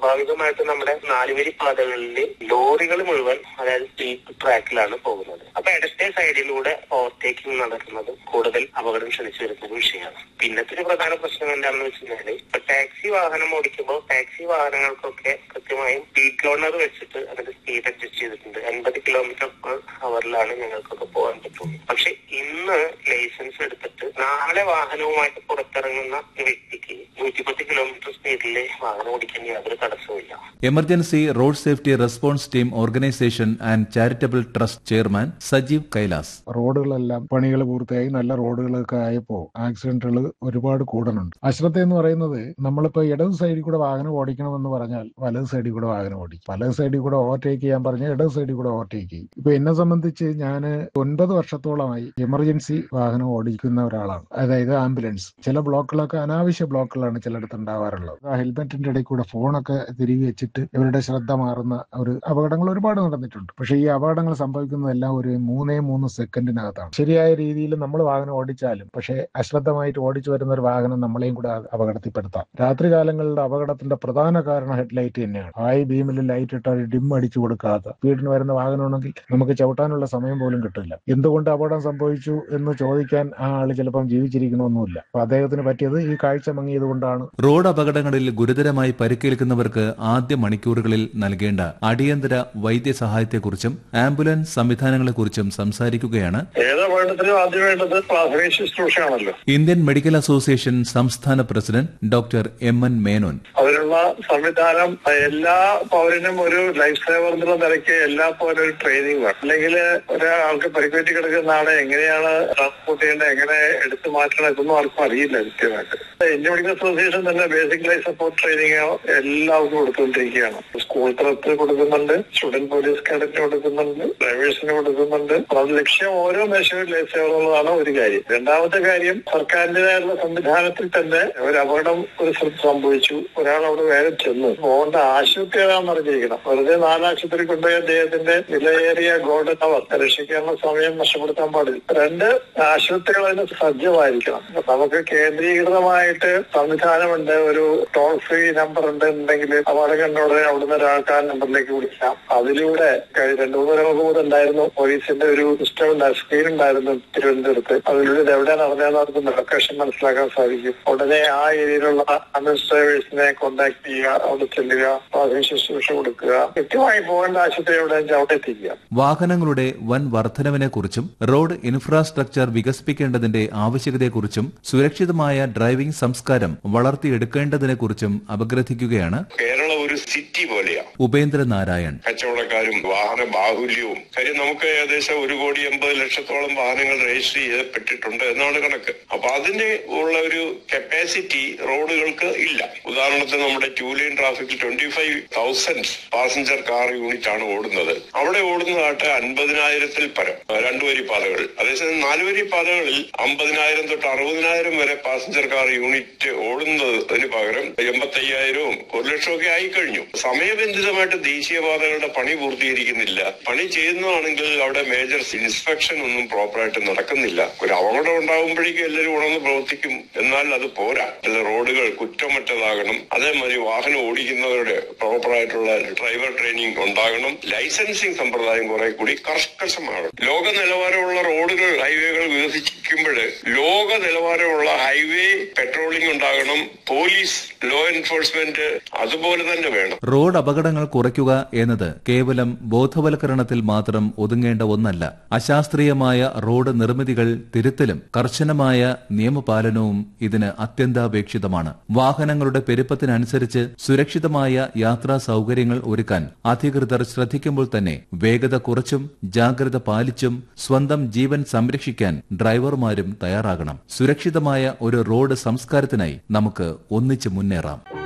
സ്വാഭാവികമായിട്ടും നമ്മുടെ നാലുവരി പാതകളിൽ ലോറികൾ മുഴുവൻ അതായത് സ്പീഡ് ട്രാക്കിലാണ് പോകുന്നത് അപ്പൊ ഇടത്തെ സൈഡിലൂടെ ഓവർടേക്കിംഗ് നടക്കുന്നത് കൂടുതൽ അപകടം ക്ഷണിച്ചു വരുന്ന ഒരു വിഷയമാണ് പിന്നത്തെ ഒരു പ്രധാന പ്രശ്നം എന്താണെന്ന് വെച്ചിട്ടുണ്ടെങ്കിൽ ഇപ്പൊ ടാക്സി വാഹനം ഓടിക്കുമ്പോൾ ടാക്സി വാഹനങ്ങൾക്കൊക്കെ കൃത്യമായും സ്പീഡ് ഗവർണർ വെച്ചിട്ട് അതിന്റെ സ്പീഡ് അഡ്ജസ്റ്റ് ചെയ്തിട്ടുണ്ട് അൻപത് കിലോമീറ്റർ പെർ അവറിലാണ് ഞങ്ങൾക്കൊക്കെ പോകാൻ പറ്റുള്ളൂ പക്ഷെ ഇന്ന് ലൈസൻസ് എടുത്തിട്ട് നാളെ വാഹനവുമായിട്ട് പുറത്തിറങ്ങുന്ന ഒരു വ്യക്തിക്ക് നൂറ്റിപ്പത്ത് കിലോമീറ്റർ സ്പീഡിൽ വാഹനം ഓടിക്കാൻ യാതൊരു തടസ്സവുമില്ല emergency road safety response team organisation and charitable trust chairman Sajeev Kailas റോഡുകളെല്ലാം പണികൾ പൂർത്തിയായി നല്ല റോഡുകളൊക്കെ ആയപ്പോൾ ആക്സിഡന്റുകൾ ഒരുപാട് കൂടുന്നുണ്ട് അശ്രദ്ധ എന്ന് പറയുന്നത് നമ്മളിപ്പോ ഇടത് സൈഡിൽ കൂടെ വാഹനം ഓടിക്കണമെന്ന് പറഞ്ഞാൽ വലത് സൈഡിൽ കൂടെ വാഹനം ഓടിക്കും വലത് സൈഡിൽ കൂടെ ഓവർടേക്ക് ചെയ്യാൻ പറഞ്ഞാൽ ഇടത് സൈഡിൽ കൂടെ ഓവർടേക്ക് ചെയ്യും ഇപ്പൊ എന്നെ സംബന്ധിച്ച് ഞാൻ ഒൻപത് വർഷത്തോളമായി എമർജൻസി വാഹനം ഓടിക്കുന്ന ഒരാളാണ് അതായത് ആംബുലൻസ് ചില ബ്ലോക്കുകളൊക്കെ അനാവശ്യ ബ്ലോക്കുകളാണ് ചിലയിടത്ത് ഉണ്ടാവാറുള്ളത് ആ ഹെൽമെറ്റിന്റെ ഇടയിൽ കൂടെ ഫോണൊക്കെ തിരികെ വെച്ചിട്ട് ഇവരുടെ ശ്രദ്ധ മാറുന്ന ഒരു അപകടങ്ങൾ ഒരുപാട് നടന്നിട്ടുണ്ട് പക്ഷേ ഈ അപകടങ്ങൾ സംഭവിക്കുന്നതെല്ലാം ഒരു മൂന്നേ മൂന്ന് സെക്കൻഡിനകത്താണ് ശരിയായ രീതിയിൽ നമ്മൾ വാഹനം ഓടിച്ചാലും പക്ഷേ അശ്രദ്ധമായിട്ട് ഓടിച്ചു വരുന്ന ഒരു വാഹനം നമ്മളെയും കൂടെ അപകടത്തിൽപ്പെടുത്താം രാത്രി കാലങ്ങളുടെ അപകടത്തിന്റെ പ്രധാന കാരണം ഹെഡ്ലൈറ്റ് തന്നെയാണ് ഹൈ ബീമിൽ ലൈറ്റ് ഇട്ടാൽ ഡിം അടിച്ചു കൊടുക്കാത്ത സ്പീഡിന് വരുന്ന വാഹനമാണെങ്കിൽ നമുക്ക് ചവിട്ടാനുള്ള സമയം പോലും കിട്ടില്ല എന്തുകൊണ്ട് അപകടം സംഭവിച്ചു എന്ന് ചോദിക്കാൻ ആ ആള് ചിലപ്പം ജീവിച്ചിരിക്കണമെന്നില്ല അപ്പൊ അദ്ദേഹത്തിന് പറ്റിയത് ഈ കാഴ്ച മങ്ങിയത് കൊണ്ടാണ് റോഡ് അപകടങ്ങളിൽ ഗുരുതരമായി പരിക്കേൽക്കുന്നവർക്ക് ആദ്യ മണിക്കൂറുകളിൽ നൽകേണ്ട അടിയന്തര വൈദ്യസഹായത്തെക്കുറിച്ചും ആംബുലൻസ് സംവിധാനങ്ങളെക്കുറിച്ചും സംസാരിക്കുകയാണ് ഏത് അപകടത്തിനും ആദ്യം വേണ്ടത് പ്രാഥമിക ശുശ്രൂഷയാണല്ലോ ഇന്ത്യൻ മെഡിക്കൽ അസോസിയേഷൻ സംസ്ഥാന president doctor M N Menon അതിനുള്ള സംവിധാനം എല്ലാ പൗരനും ഒരു ലൈഫ് സേവർ എന്നുള്ള നിലയ്ക്ക് എല്ലാ പൗരനും ഒരു ട്രെയിനിങ് വേണം അല്ലെങ്കിൽ ഒരാൾക്ക് പരിക്കേറ്റി കിടക്കുന്ന ആളെ എങ്ങനെയാണ് ട്രാൻസ്പോർട്ട് ചെയ്യേണ്ടത് എങ്ങനെ എടുത്തു മാറ്റണം ഇതൊന്നും ആർക്കും അറിയില്ല കൃത്യമായിട്ട് ഇന്ത്യൻ മെഡിക്കൽ അസോസിയേഷൻ തന്നെ ബേസിക് ലൈഫ് സപ്പോർട്ട് ട്രെയിനിങ് എല്ലാവർക്കും കൊടുത്തുകൊണ്ടിരിക്കുകയാണ് സ്കൂൾ തലത്തിൽ കൊടുക്കുന്നുണ്ട് സ്റ്റുഡന്റ് പോലീസ് കാഡറ്റിന് കൊടുക്കുന്നുണ്ട് ഡ്രൈവേഴ്സിന് കൊടുക്കുന്നുണ്ട് അപ്പൊ അത് ലക്ഷ്യം ഓരോ മേശയും ലൈഫ് സേവർ എന്നുള്ളതാണ് ഒരു കാര്യം രണ്ടാമത്തെ കാര്യം സർക്കാരിന്റേതായുള്ള സംവിധാനത്തിൽ തന്നെ ഒരു അപകടം ഒരു സ്ഥലത്ത് സംഭവിച്ചു ഒരാൾ അവിടെ വേഗം ചെന്നു പോകേണ്ട ആശുപത്രി ഏതാണെന്ന് അറിഞ്ഞിരിക്കണം വെറുതെ നാലാശുപത്രി കൊണ്ടുപോയി അദ്ദേഹത്തിന്റെ വിലയേറിയ ഗോൾഡൻ അവർ രക്ഷിക്കാനുള്ള സമയം നഷ്ടപ്പെടുത്താൻ പാടില്ല രണ്ട് ആശുപത്രികൾ അതിന് സജ്ജമായിരിക്കണം അപ്പൊ നമുക്ക് കേന്ദ്രീകൃതമായിട്ട് സംവിധാനമുണ്ട് ഒരു ടോൾ ഫ്രീ നമ്പർ ഉണ്ട് ഉണ്ടെങ്കിൽ അപകടം കണ്ട ഉടനെ അവിടുന്ന് ഒരാൾക്ക് ആ നമ്പറിലേക്ക് വിളിക്കാം അതിലൂടെ കഴി- രണ്ടു മൂന്ന് ദിവസം മുമ്പ് ഉണ്ടായിരുന്നു പോലീസിന്റെ ഒരു സിസ്റ്റം ഉണ്ടായിരുന്നു സ്ക്രീൻ ഉണ്ടായിരുന്നു തിരുവനന്തപുരത്ത് അതിലൂടെ ഇത് എവിടെ നടന്നതെന്ന് അവർക്ക് ലൊക്കേഷൻ മനസ്സിലാക്കാൻ സാധിക്കും ഉടനെ ആ ഏരിയയിലുള്ള ആംബുലൻസ് ഡ്രൈവേഴ്സിനെ കോൺടാക്ട് ചെയ്യുക അവിടെ ചെല്ലുക പ്രാഥമിക ശുശ്രൂഷ കൊടുക്കുക കൃത്യമായി പോകേണ്ട ആശുപത്രി എവിടെ വെച്ചാൽ അവിടെ എത്തിക്കുക വാഹനങ്ങളുടെ വൻ വർധനവിനെക്കുറിച്ചും റോഡ് ഇൻഫ്രാസ്ട്രക്ചർ വികസിപ്പിക്കേണ്ടതിന്റെ ആവശ്യകതയെക്കുറിച്ചും സുരക്ഷിതമായ ഡ്രൈവിംഗ് സംസ്കാരം വളർത്തിയെടുക്കേണ്ടതിനെക്കുറിച്ചും അപഗ്രഥിക്കുകയാണ് കേരളം ഒരു സിറ്റി പോലെയാ ഉപേന്ദ്ര നാരായൺ കച്ചവടക്കാരും വാഹന ബാഹുല്യവും കാര്യം നമുക്ക് ഏകദേശം ഒരു കോടി എൺപത് ലക്ഷത്തോളം വാഹനങ്ങൾ രജിസ്റ്റർ ചെയ്യപ്പെട്ടിട്ടുണ്ട് എന്നാണ് കണക്ക് അപ്പൊ അതിന് ഉള്ള ഒരു കപ്പാസിറ്റി റോഡുകൾക്ക് ഇല്ല ഉദാഹരണത്തിന് നമ്മുടെ ടൂ ലൈൻ ട്രാഫിക്കിൽ twenty five thousand passenger car unit ആണ് ഓടുന്നത് അവിടെ ഓടുന്നതായിട്ട് അൻപതിനായിരത്തിൽ പരം രണ്ടുവരി പാതകൾ അതേസമയം നാലുവരി പാതകളിൽ അമ്പതിനായിരം തൊട്ട് അറുപതിനായിരം വരെ പാസഞ്ചർ കാർ യൂണിറ്റ് ഓടുന്നതിന് പകരം എൺപത്തയ്യായിരവും ഒരു ലക്ഷമൊക്കെ ആയി കഴിഞ്ഞു സമയബന്ധിതമായിട്ട് ദേശീയപാതകളുടെ പണി പൂർത്തീകരിക്കുന്നില്ല പണി ചെയ്യുന്നതാണെങ്കിൽ അവിടെ മേജർ ഇൻസ്പെക്ഷൻ ഒന്നും പ്രോപ്പറായിട്ട് നടക്കുന്നില്ല ഒരു അപകടം ഉണ്ടാകുമ്പോഴേക്കും എല്ലാവരും ഉണർന്ന് പ്രവർത്തിക്കും എന്നാൽ അത് പോരാ അല്ല റോഡുകൾ കുറ്റമറ്റതാകണം അതേമാതിരി വാഹനം ഓടിക്കുന്നവരുടെ പ്രോപ്പറായിട്ടുള്ള ഡ്രൈവർ ട്രെയിനിങ് ഉണ്ടാകണം ലൈസൻസിങ് സമ്പ്രദായം കുറെ കൂടി കർക്കശമാകണം ലോക നിലവാരമുള്ള റോഡുകൾ ഹൈവേകൾ വികസിക്കുമ്പോൾ ലോക നിലവാരമുള്ള ഹൈവേ പെട്രോളിംഗ് ഉണ്ടാകണം പോലീസ് ലോ എൻഫോഴ്സ്മെന്റ് അതുപോലെ തന്നെ വേണം റോഡ് അപകടങ്ങൾ കുറയ്ക്കുക എന്നത് കേവലം ബോധവൽക്കരണത്തിൽ മാത്രം ഒതുങ്ങേണ്ട ഒന്നല്ല അശാസ്ത്രീയമായ റോഡ് നിർമ്മിതികൾ തിരുത്തലും കർശനമായ നിയമപാലനവും ഇതിന് അത്യന്താപേക്ഷിതമാണ് വാഹനങ്ങളുടെ പെരുപ്പത്തിനനുസരിച്ച് സുരക്ഷിതമായ യാത്രാ സൗകര്യങ്ങൾ ഒരുക്കാൻ അധികൃതർ ശ്രദ്ധിക്കുമ്പോൾ തന്നെ വേഗത കുറച്ചും ജാഗ്രത പാലിച്ചും സ്വന്തം ജീവൻ സംരക്ഷിക്കാൻ ഡ്രൈവർമാരും തയ്യാറാകണം സുരക്ഷിതമായ ഒരു റോഡ് സംസ്കാരത്തിനായി നമുക്ക് ഒന്നിച്ചു മുന്നേറാം